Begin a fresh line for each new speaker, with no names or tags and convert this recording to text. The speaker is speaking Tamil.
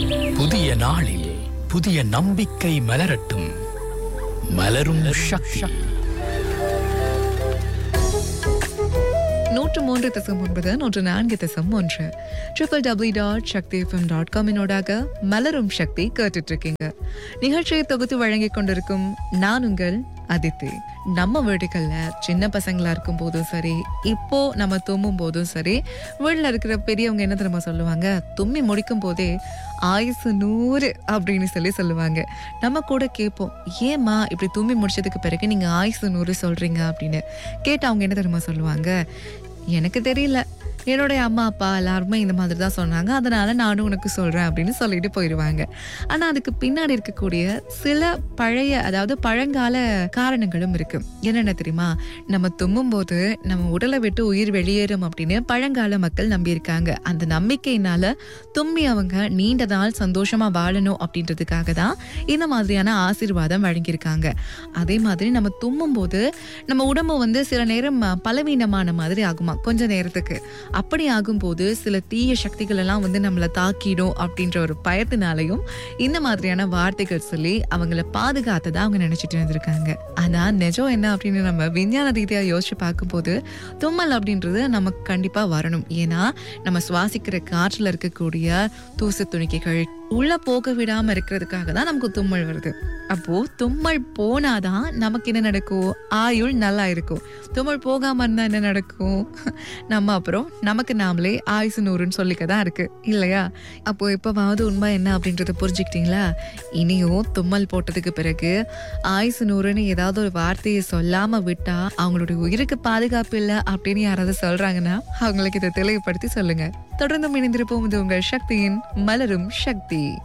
புதிய நாளில் புதிய நம்பிக்கை மலரட்டும் மலரும் சக்தி
நூற்று மூன்று தசம் ஒன்பது நூற்று நான்கு தசம் ஒன்று triple W dot Sakthi FM dot காமினோடாக மலரும் சக்தி கேட்டுட்டு இருக்கீங்க நிகழ்ச்சியை தொகுத்து வழங்கிக் கொண்டிருக்கும் நான் உங்கள் அதித்தி நம்ம வீடுகள்ல சின்ன பசங்களா இருக்கும் போதும் சரி இப்போ நம்ம தும்மும் போதும் சரி வீட்டில் இருக்கிற பெரியவங்க என்ன தெரியுமா சொல்லுவாங்க தும்மி முடிக்கும் போதே ஆயுசு நூறு அப்படின்னு சொல்லி சொல்லுவாங்க நம்ம கூட கேட்போம் ஏம்மா இப்படி தும்மி முடிச்சதுக்கு பிறகு நீங்க ஆயுசு நூறு சொல்றீங்க அப்படின்னு கேட்டு அவங்க என்ன தெரியுமா சொல்லுவாங்க எனக்கு தெரியல என்னுடைய அம்மா அப்பா எல்லாருமே இந்த மாதிரி தான் சொன்னாங்க அதனால நானும் உனக்கு சொல்றேன் அப்படின்னு சொல்லிட்டு போயிடுவாங்க ஆனா அதுக்கு பின்னாடி இருக்கக்கூடிய சில பழைய அதாவது பழங்கால காரணங்களும் இருக்கு என்னென்ன தெரியுமா நம்ம தும்மும் போது நம்ம உடலை விட்டு உயிர் வெளியேறும் அப்படின்னு பழங்கால மக்கள் நம்பியிருக்காங்க அந்த நம்பிக்கையினால தும்மி அவங்க நீண்ட நாள் சந்தோஷமா வாழணும் அப்படின்றதுக்காக தான் இந்த மாதிரியான ஆசீர்வாதம் வழங்கியிருக்காங்க அதே மாதிரி நம்ம தும்மும் போது நம்ம உடம்பு வந்து சில நேரம் அஹ், பலவீனமான மாதிரி ஆகுமா கொஞ்ச நேரத்துக்கு அப்படி ஆகும்போது சில தீய சக்திகள் எல்லாம் வந்து நம்மளை தாக்கிடும் அப்படின்ற ஒரு பயத்தினாலையும் இந்த மாதிரியான வார்த்தைகள் சொல்லி அவங்கள பாதுகாத்ததா அவங்க நினைச்சிட்டு இருந்திருக்காங்க ஆனா நிஜம் என்ன அப்படின்னு நம்ம விஞ்ஞான ரீதியா யோசிச்சு பார்க்கும்போது தும்மல் அப்படின்றது நமக்கு கண்டிப்பா வரணும் ஏன்னா நம்ம சுவாசிக்கிற காற்றுல இருக்கக்கூடிய தூசு துணிக்கைகள் உள்ள போக விடாம இருக்கிறதுக்காக தான் நமக்கு தும்மல் வருது அப்போ தும்மல் போனாதான் நமக்கு என்ன நடக்கும் ஆயுள் நல்லா இருக்கும் தும்மல் போகாம இருந்தா என்ன நடக்கும் நம்ம அப்புறம் நமக்கு நாமளே ஆயுசு நூறுன்னு சொல்லிக்க தான் இருக்கு இல்லையா அப்போ எப்பவாவது உண்மை என்ன அப்படின்றத புரிஞ்சுக்கிட்டீங்களா இனியும் தும்மல் போட்டதுக்கு பிறகு ஆயுசு நூறுன்னு ஏதாவது ஒரு வார்த்தையை சொல்லாம விட்டா அவங்களுடைய உயிருக்கு பாதுகாப்பு இல்லை அப்படின்னு யாராவது சொல்றாங்கன்னா அவங்களுக்கு இதை தெளிவுபடுத்தி சொல்லுங்க தொடர்ந்து இணைந்திருப்போம் இது உங்கள் சக்தியின் மலரும் சக்தி